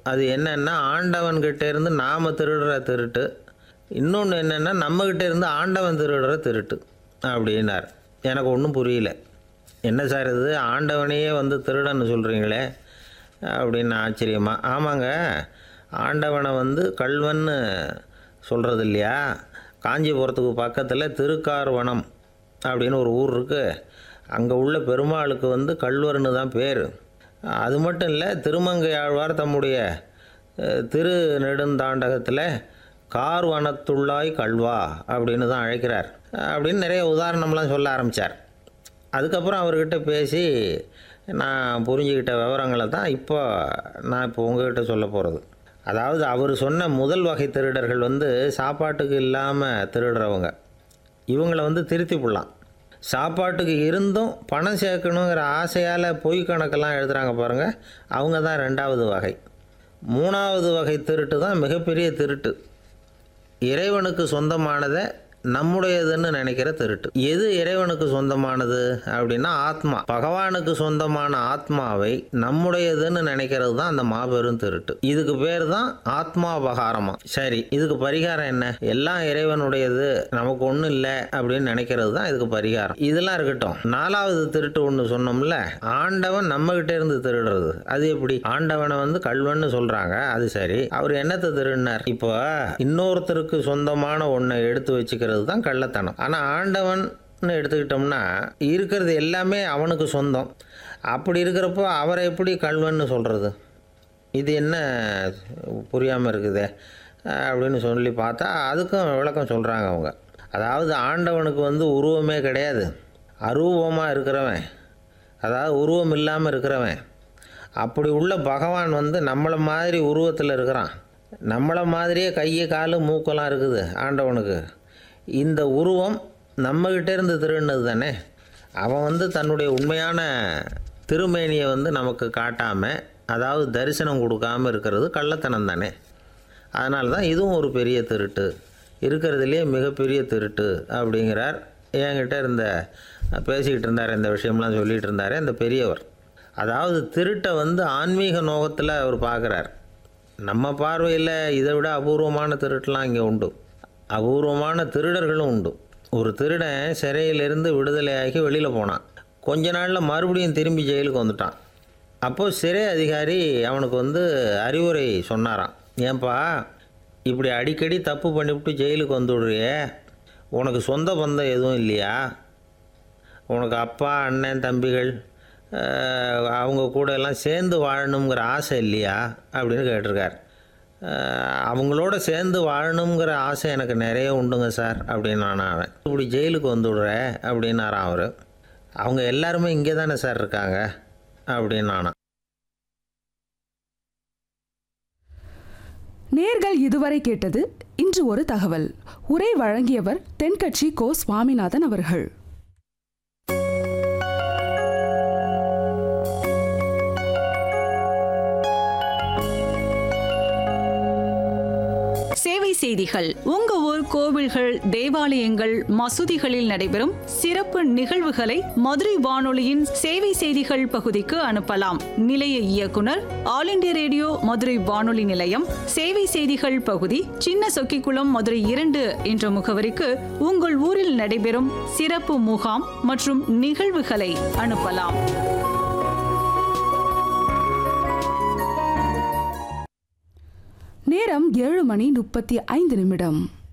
அது என்னன்னா ஆண்டவன்கிட்ட இருந்து நாம் திருடுற திருட்டு இன்னொன்று என்னென்னா நம்மக்கிட்ட இருந்து ஆண்டவன் திருடுற திருட்டு அப்படின்னார் எனக்கு ஒன்றும் புரியல என்ன சார் இது ஆண்டவனையே வந்து திருடன்னு சொல்கிறீங்களே அப்படின்னு ஆச்சரியமா ஆமாங்க ஆண்டவனை வந்து கல்வன்னு சொல்கிறது இல்லையா காஞ்சிபுரத்துக்கு பக்கத்தில் திருக்கார்வனம் அப்படின்னு ஒரு ஊர் இருக்குது அங்கே உள்ள பெருமாளுக்கு வந்து கல்வர்னு தான் பேர் அது மட்டும் இல்லை திருமங்கை ஆழ்வார் தம்முடைய அஹ், திரு நெடுந்தாண்டகத்தில் கார்வனத்துள்ளாய் கல்வா அப்படின்னு தான் அழைக்கிறார் அப்படின்னு நிறைய உதாரணம்லாம் சொல்ல ஆரம்பித்தார் அதுக்கப்புறம் அவர்கிட்ட பேசி நான் புரிஞ்சுக்கிட்ட விவரங்களை தான் இப்போ நான் இப்போ உங்ககிட்ட சொல்ல போகிறது அதாவது அவர் சொன்ன முதல் வகை திருடர்கள் வந்து சாப்பாட்டுக்கு இல்லாமல் திருடுறவங்க இவங்கள வந்து திருத்தி விடலாம் சாப்பாட்டுக்கு இருந்தும் பணம் சேர்க்கணுங்கிற ஆசையால் பொய் கணக்கெல்லாம் எழுதுகிறாங்க பாருங்கள் அவங்க தான் ரெண்டாவது வகை மூணாவது வகை திருட்டு தான் மிகப்பெரிய திருட்டு இறைவனுக்கு சொந்தமானதை நம்முடையதுன்னு நினைக்கிற திருட்டு எது இறைவனுக்கு சொந்தமானது அப்படின்னா ஆத்மா பகவானுக்கு சொந்தமான ஆத்மாவை நம்முடையதுன்னு நினைக்கிறது தான் அந்த மாபெரும் திருட்டு இதுக்கு பேர் தான் ஆத்மாபகாரமா சரி இதுக்கு பரிகாரம் என்ன எல்லாம் இறைவனுடையது நமக்கு ஒன்றும் இல்லை அப்படின்னு நினைக்கிறது தான் இதுக்கு பரிகாரம் இதெல்லாம் இருக்கட்டும் நாலாவது திருட்டு ஒன்று சொன்னோம்ல ஆண்டவன் நம்ம கிட்ட இருந்து திருடுறது அது எப்படி ஆண்டவனை வந்து கல்வன்னு சொல்றாங்க அது சரி அவர் என்னத்தை திருடினார் இப்போ இன்னொருத்தருக்கு சொந்தமான ஒன்றை எடுத்து வச்சுக்கிறது தான் கள்ளத்தனம் ஆனால் ஆண்டவன் எடுத்துக்கிட்டோம்னா இருக்கிறது எல்லாமே அவனுக்கு சொந்தம் அப்படி இருக்கிறப்போ அவரை எப்படி கல்வன்னு சொல்கிறது இது என்ன புரியாமல் இருக்குதே அப்படின்னு சொல்லி பார்த்தா அதுக்கும் விளக்கம் சொல்கிறாங்க அவங்க அதாவது ஆண்டவனுக்கு வந்து உருவமே கிடையாது அரூபமாக இருக்கிறவன் அதாவது உருவம் இல்லாமல் இருக்கிறவன் அப்படி உள்ள பகவான் வந்து நம்மளை மாதிரி உருவத்தில் இருக்கிறான் நம்மளை மாதிரியே கையை காலு மூக்கெல்லாம் இருக்குது ஆண்டவனுக்கு இந்த உருவம் நம்மகிட்ட இருந்து திருடினது தானே அவன் வந்து தன்னுடைய உண்மையான திருமேனியை வந்து நமக்கு காட்டாமல் அதாவது தரிசனம் கொடுக்காம இருக்கிறது கள்ளத்தனம் தானே அதனால தான் இதுவும் ஒரு பெரிய திருட்டு இருக்கிறதுலே மிகப்பெரிய திருட்டு அப்படிங்கிறார் என்கிட்ட இருந்த பேசிக்கிட்டு இருந்தார் இந்த விஷயம்லாம் சொல்லிகிட்டு இருந்தார் இந்த பெரியவர் அதாவது திருட்டை வந்து ஆன்மீக நோகத்தில் அவர் பார்க்குறார் நம்ம பார்வையில் இதை விட அபூர்வமான திருட்டுலாம் இங்கே உண்டு அபூர்வமான திருடர்களும் உண்டு ஒரு திருடன் சிறையிலிருந்து விடுதலையாகி வெளியில் போனான் கொஞ்ச நாளில் மறுபடியும் திரும்பி ஜெயிலுக்கு வந்துட்டான் அப்போது சிறை அதிகாரி அவனுக்கு வந்து அறிவுரை சொன்னாராம் ஏன்பா இப்படி அடிக்கடி தப்பு பண்ணிவிட்டு ஜெயிலுக்கு வந்து விடுறியே உனக்கு சொந்த பந்தம் எதுவும் இல்லையா உனக்கு அப்பா அண்ணன் தம்பிகள் அஹ், அவங்க கூட எல்லாம் சேர்ந்து வாழணுங்கிற ஆசை இல்லையா அப்படின்னு கேட்டிருக்கார் அஹ், அவங்களோட சேர்ந்து வாழணுங்கிற ஆசை எனக்கு நிறைய உண்டுங்க சார் அப்படின்னு நான் அவன் இப்படி ஜெயிலுக்கு வந்து விடுற அப்படின்னாரான் அவர் அவங்க எல்லாருமே இங்கே தானே சார் இருக்காங்க அப்படின்னு நானா நேர்கள் இதுவரை கேட்டது இன்று ஒரு தகவல் உரை வழங்கியவர் தென்கட்சி கோ சுவாமிநாதன் அவர்கள் சேவை செய்திகள் உங்க ஊர் கோவில்கள் தேவாலயங்கள் மசூதிகளில் நடைபெறும் சிறப்பு நிகழ்வுகளை மதுரை வானொலியின் சேவை செய்திகள் பகுதிக்கு அனுப்பலாம் நிலைய இயக்குனர் ஆல் இண்டியா ரேடியோ மதுரை வானொலி நிலையம் சேவை செய்திகள் பகுதி சின்ன சொக்கிக்குளம் மதுரை இரண்டு என்ற முகவரிக்கு உங்கள் ஊரில் நடைபெறும் சிறப்பு முகாம் மற்றும் நிகழ்வுகளை அனுப்பலாம் நேரம் ஏழு மணி முப்பத்தி ஐந்து நிமிடம்